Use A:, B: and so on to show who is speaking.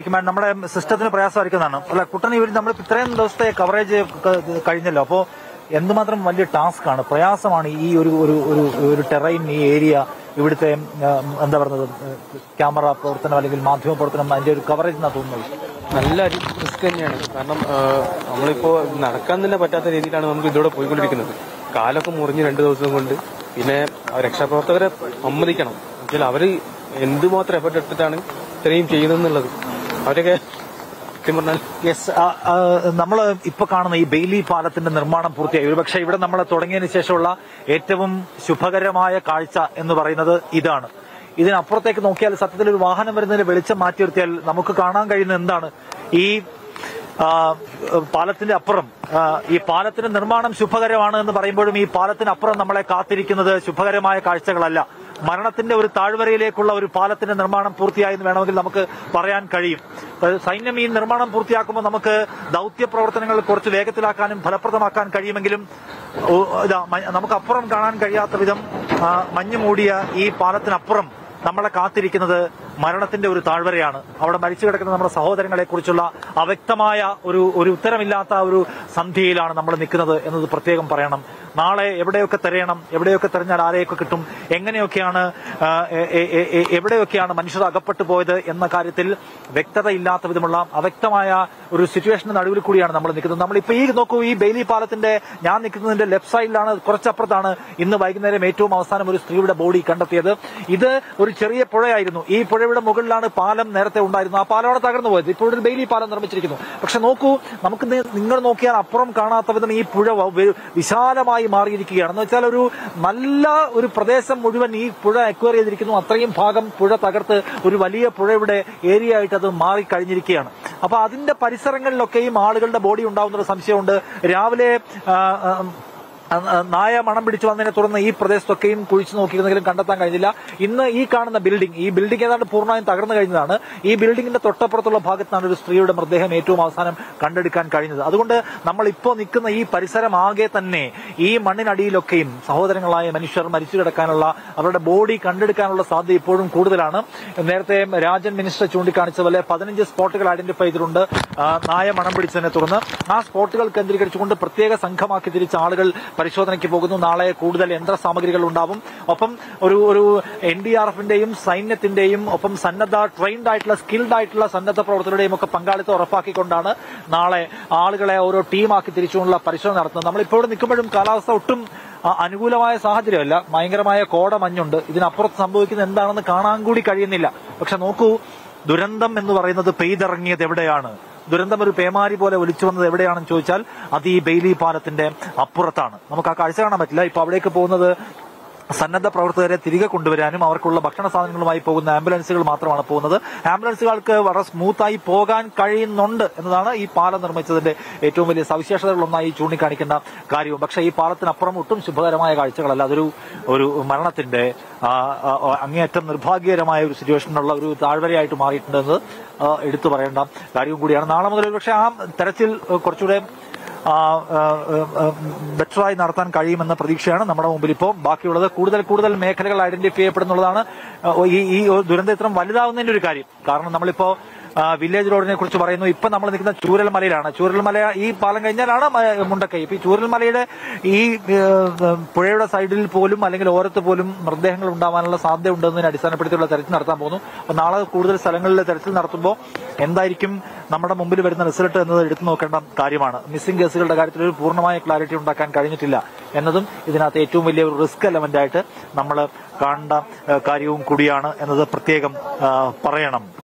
A: നമ്മുടെ സിസ്റ്റത്തിന് പ്രയാസമായിരിക്കുന്നതാണ് അല്ല കുട്ടൻ ഇവർ നമ്മൾ ഇത്രയും ദിവസത്തെ കവറേജ് കഴിഞ്ഞല്ലോ അപ്പോ എന്തുമാത്രം വലിയ ടാസ്ക് ആണ് പ്രയാസമാണ് ഈ ഒരു ഒരു ഒരു ഒരു ടെറൈൻ ഈ ഏരിയ ഇവിടുത്തെ ആ, എന്താ പറയുന്നത് ക്യാമറ പ്രവർത്തനം അല്ലെങ്കിൽ മാധ്യമ പ്രവർത്തനം അതിന്റെ ഒരു കവറേജ് എന്നാ തോന്നുന്നത്
B: നല്ല റിസ്ക് തന്നെയാണ് കാരണം ആ, നമ്മളിപ്പോ നടക്കാൻ തന്നെ പറ്റാത്ത രീതിയിലാണ് നമുക്ക് ഇതിലൂടെ പോയിക്കൊണ്ടിരിക്കുന്നത് കാലൊക്കെ മുറിഞ്ഞ് രണ്ട് ദിവസം കൊണ്ട് പിന്നെ ആ രക്ഷാപ്രവർത്തകരെ സമ്മതിക്കണം എന്നുവെച്ചാൽ അവര് എന്തുമാത്രം എഫർട്ട് എടുത്തിട്ടാണ് ഇത്രയും ചെയ്യുന്നതെന്നുള്ളത് അവരൊക്കെ സത്യം പറഞ്ഞാൽ
A: യെസ് നമ്മൾ ഇപ്പൊ കാണുന്ന ഈ ബെയിലി പാലത്തിന്റെ നിർമ്മാണം പൂർത്തിയായി ഒരുപക്ഷെ ഇവിടെ നമ്മൾ തുടങ്ങിയതിന് ശേഷമുള്ള ഏറ്റവും ശുഭകരമായ കാഴ്ച എന്ന് പറയുന്നത് ഇതാണ് ഇതിനപ്പുറത്തേക്ക് നോക്കിയാൽ സത്യത്തിൽ ഒരു വാഹനം വരുന്നതിന് വെളിച്ചം മാറ്റി നിർത്തിയാൽ നമുക്ക് കാണാൻ കഴിയുന്ന എന്താണ് ഈ ആ, പാലത്തിന്റെ അപ്പുറം ആ, ഈ പാലത്തിന്റെ നിർമ്മാണം ശുഭകരമാണ് എന്ന് പറയുമ്പോഴും ഈ പാലത്തിനപ്പുറം നമ്മളെ കാത്തിരിക്കുന്നത് ശുഭകരമായ കാഴ്ചകളല്ല മരണത്തിന്റെ ഒരു താഴ്വരയിലേക്കുള്ള ഒരു പാലത്തിന്റെ നിർമ്മാണം പൂർത്തിയായെന്ന് വേണമെങ്കിൽ നമുക്ക് പറയാൻ കഴിയും അതായത് സൈന്യം ഈ നിർമ്മാണം പൂർത്തിയാക്കുമ്പോൾ നമുക്ക് ദൗത്യ പ്രവർത്തനങ്ങൾ കുറച്ച് വേഗത്തിലാക്കാനും ഫലപ്രദമാക്കാൻ കഴിയുമെങ്കിലും ഓ, ഇതാ മ- നമുക്ക് അപ്പുറം കാണാൻ കഴിയാത്ത വിധം ആ, മഞ്ഞ് മൂടിയ ഈ പാലത്തിനപ്പുറം നമ്മളെ കാത്തിരിക്കുന്നത് മരണത്തിന്റെ ഒരു താഴ്വരയാണ് അവിടെ മരിച്ചു കിടക്കുന്ന നമ്മുടെ സഹോദരങ്ങളെ കുറിച്ചുള്ള അവ്യക്തമായ ഒരു ഒരു ഉത്തരമില്ലാത്ത ഒരു സന്ധ്യയിലാണ് നമ്മൾ നിൽക്കുന്നത് എന്നത് പ്രത്യേകം പറയണം നാളെ എവിടെയൊക്കെ തിരയണം എവിടെയൊക്കെ തിരഞ്ഞാൽ ആരെയൊക്കെ കിട്ടും എങ്ങനെയൊക്കെയാണ് ആ, എ- എ- എ- എ- എവിടെയൊക്കെയാണ് മനുഷ്യർ അകപ്പെട്ടു പോയത് എന്ന കാര്യത്തിൽ വ്യക്തതയില്ലാത്ത വിധമുള്ള അവ്യക്തമായ ഒരു സിറ്റുവേഷന് നടുവിൽ കൂടിയാണ് നമ്മൾ നിൽക്കുന്നത് നമ്മൾ ഇപ്പൊ ഈ നോക്കൂ ഈ ബെയിലി പാലത്തിന്റെ ഞാൻ നിൽക്കുന്നതിന്റെ ലെഫ്റ്റ് സൈഡിലാണ് കുറച്ചപ്പുറത്താണ് ഇന്ന് വൈകുന്നേരം ഏറ്റവും അവസാനം ഒരു സ്ത്രീയുടെ ബോഡി കണ്ടെത്തിയത് ഇത് ഒരു ചെറിയ പുഴയായിരുന്നു ഈ പുഴയുടെ മുകളിലാണ് പാലം നേരത്തെ ഉണ്ടായിരുന്നത് ആ പാലമാണ് തകർന്നു പോയത് ഇപ്പോൾ ഒരു ബെയിലി പാലം നിർമ്മിച്ചിരിക്കുന്നു പക്ഷെ നോക്കൂ നമുക്ക് നി- നിങ്ങൾ നോക്കിയാൽ അപ്പുറം കാണാത്ത വിധം ഈ പുഴ വ- വെ- വിശാലമായി മാറിയിരിക്കുകയാണ് എന്ന് വെച്ചാൽ ഒരു നല്ല ഒരു പ്രദേശം മുഴുവൻ ഈ പുഴ എക്വയർ ചെയ്തിരിക്കുന്നു അത്രയും ഭാഗം പുഴ തകർത്ത് ഒരു വലിയ പുഴയുടെ ഏരിയ ആയിട്ട് അത് മാറിക്കഴിഞ്ഞിരിക്കുകയാണ് അപ്പൊ അതിന്റെ പരിസരങ്ങളിലൊക്കെയും ആളുകളുടെ ബോഡി ഉണ്ടാവുന്ന ഒരു സംശയമുണ്ട് രാവിലെ ആ, ആ, ആ, ആ, നായ മണം പിടിച്ചു വന്നതിനെ തുടർന്ന് ഈ പ്രദേശത്തൊക്കെയും കുഴിച്ചു നോക്കിയിരുന്നെങ്കിലും കണ്ടെത്താൻ കഴിഞ്ഞില്ല ഇന്ന് ഈ കാണുന്ന ബിൽഡിംഗ് ഈ ബിൽഡിംഗ് ഏതാണ്ട് പൂർണ്ണമായും തകർന്നു കഴിഞ്ഞതാണ് ഈ ബിൽഡിംഗിന്റെ തൊട്ടപ്പുറത്തുള്ള ഭാഗത്താണ് ഒരു സ്ത്രീയുടെ മൃതദേഹം ഏറ്റവും അവസാനം കണ്ടെടുക്കാൻ കഴിഞ്ഞത് അതുകൊണ്ട് നമ്മൾ ഇപ്പോൾ നിൽക്കുന്ന ഈ പരിസരം ആകെ തന്നെ ഈ മണ്ണിനടിയിലൊക്കെയും സഹോദരങ്ങളായ മനുഷ്യർ മരിച്ചു കിടക്കാനുള്ള അവരുടെ ബോഡി കണ്ടെടുക്കാനുള്ള സാധ്യത ഇപ്പോഴും കൂടുതലാണ് നേരത്തെ രാജൻ മിനിസ്റ്റർ ചൂണ്ടിക്കാണിച്ച പോലെ പതിനഞ്ച് സ്പോട്ടുകൾ ഐഡന്റിഫൈ ചെയ്തിട്ടുണ്ട് ആ, നായ മണം പിടിച്ചതിനെ തുടർന്ന് ആ സ്പോട്ടുകൾ കേന്ദ്രീകരിച്ചുകൊണ്ട് പ്രത്യേക സംഘമാക്കി തിരിച്ച ആളുകൾ പരിശോധനയ്ക്ക് പോകുന്നു നാളെ കൂടുതൽ യന്ത്ര സാമഗ്രികൾ ഉണ്ടാവും ഒപ്പം ഒരു ഒരു എൻ ഡി ആർ എഫിന്റെയും സൈന്യത്തിന്റെയും ഒപ്പം സന്നദ്ധ ട്രെയിൻഡ് ആയിട്ടുള്ള സ്കിൽഡ് ആയിട്ടുള്ള സന്നദ്ധ പ്രവർത്തകരുടെയും ഒക്കെ പങ്കാളിത്തം ഉറപ്പാക്കിക്കൊണ്ടാണ് നാളെ ആളുകളെ ഓരോ ടീമാക്കി തിരിച്ചുകൊണ്ടുള്ള പരിശോധന നടത്തുന്നത് നമ്മളിപ്പോൾ ഇവിടെ നിൽക്കുമ്പോഴും കാലാവസ്ഥ ഒട്ടും ആ, അനുകൂലമായ സാഹചര്യമല്ല ഭയങ്കരമായ കോട മഞ്ഞുണ്ട് ഇതിനപ്പുറത്ത് സംഭവിക്കുന്നത് എന്താണെന്ന് കാണാൻ കൂടി കഴിയുന്നില്ല പക്ഷെ നോക്കൂ ദുരന്തം എന്ന് പറയുന്നത് പെയ്തിറങ്ങിയത് എവിടെയാണ് ദുരന്തം ഒരു പേമാരി പോലെ ഒലിച്ചു വന്നത് എവിടെയാണെന്ന് ചോദിച്ചാൽ അത് ഈ ബെയിലി പാലത്തിന്റെ അപ്പുറത്താണ് നമുക്ക് ആ കാഴ്ച കാണാൻ പറ്റില്ല ഇപ്പൊ അവിടേക്ക് പോകുന്നത് സന്നദ്ധ പ്രവർത്തകരെ തിരികെ കൊണ്ടുവരാനും അവർക്കുള്ള ഭക്ഷണ സാധനങ്ങളുമായി പോകുന്ന ആംബുലൻസുകൾ മാത്രമാണ് പോകുന്നത് ആംബുലൻസുകൾക്ക് വളരെ സ്മൂത്തായി പോകാൻ കഴിയുന്നുണ്ട് എന്നതാണ് ഈ പാലം നിർമ്മിച്ചതിന്റെ ഏറ്റവും വലിയ സവിശേഷതകളൊന്നായി ചൂണ്ടിക്കാണിക്കേണ്ട കാര്യവും പക്ഷേ ഈ പാലത്തിനപ്പുറം ഒട്ടും ശുഭകരമായ കാഴ്ചകളല്ല അതൊരു ഒരു മരണത്തിന്റെ ആ, ആ, ആ, അങ്ങേയറ്റം നിർഭാഗ്യകരമായ ഒരു സിറ്റുവേഷനുള്ള ഒരു താഴ്വരയായിട്ട് മാറിയിട്ടുണ്ടെന്ന് ആ, എടുത്തു പറയേണ്ട കാര്യവും കൂടിയാണ് നാളെ മുതൽ പക്ഷേ ആ തെരച്ചിൽ ആ, കുറച്ചുകൂടെ ബെറ്ററായി നടത്താൻ കഴിയുമെന്ന പ്രതീക്ഷയാണ് നമ്മുടെ മുമ്പിൽ ഇപ്പോൾ ബാക്കിയുള്ളത് കൂടുതൽ കൂടുതൽ മേഖലകൾ ഐഡന്റിഫൈ ചെയ്യപ്പെടുന്നുള്ളതാണ് ആ, ഈ ഈ ദുരന്തം ഇത്രയും വലുതാവുന്നതിന്റെ ഒരു കാര്യം കാരണം നമ്മളിപ്പോ ആ, വില്ലേജ് റോഡിനെ കുറിച്ച് പറയുന്നു ഇപ്പൊ നമ്മൾ നിൽക്കുന്ന ചൂരൽമലയിലാണ് ചൂരൽമല ഈ പാലം കഴിഞ്ഞാലാണ് മ- മുണ്ടക്കൈ ഇപ്പൊ ഈ ചൂരൽമലയുടെ ഈ ഏ, പുഴയുടെ സൈഡിൽ പോലും അല്ലെങ്കിൽ ഓരത്ത് പോലും മൃതദേഹങ്ങൾ ഉണ്ടാവാനുള്ള സാധ്യത ഉണ്ടെന്നതിനെ അടിസ്ഥാനപ്പെടുത്തിയുള്ള തെരച്ചിൽ നടത്താൻ പോകുന്നു അപ്പൊ നാളെ കൂടുതൽ സ്ഥലങ്ങളിൽ തെരച്ചിൽ നടത്തുമ്പോൾ എന്തായിരിക്കും നമ്മുടെ മുമ്പിൽ വരുന്ന റിസൾട്ട് എന്നത് എടുത്തു നോക്കേണ്ട കാര്യമാണ് മിസ്സിംഗ് കേസുകളുടെ കാര്യത്തിൽ ഒരു പൂർണ്ണമായ ക്ലാരിറ്റി ഉണ്ടാക്കാൻ കഴിഞ്ഞിട്ടില്ല എന്നതും ഇതിനകത്ത് ഏറ്റവും വലിയ ഒരു റിസ്ക് എലമെന്റ് ആയിട്ട് നമ്മൾ കാണേണ്ട ഏ, കാര്യവും കൂടിയാണ് എന്നത് പ്രത്യേകം ആ, പറയണം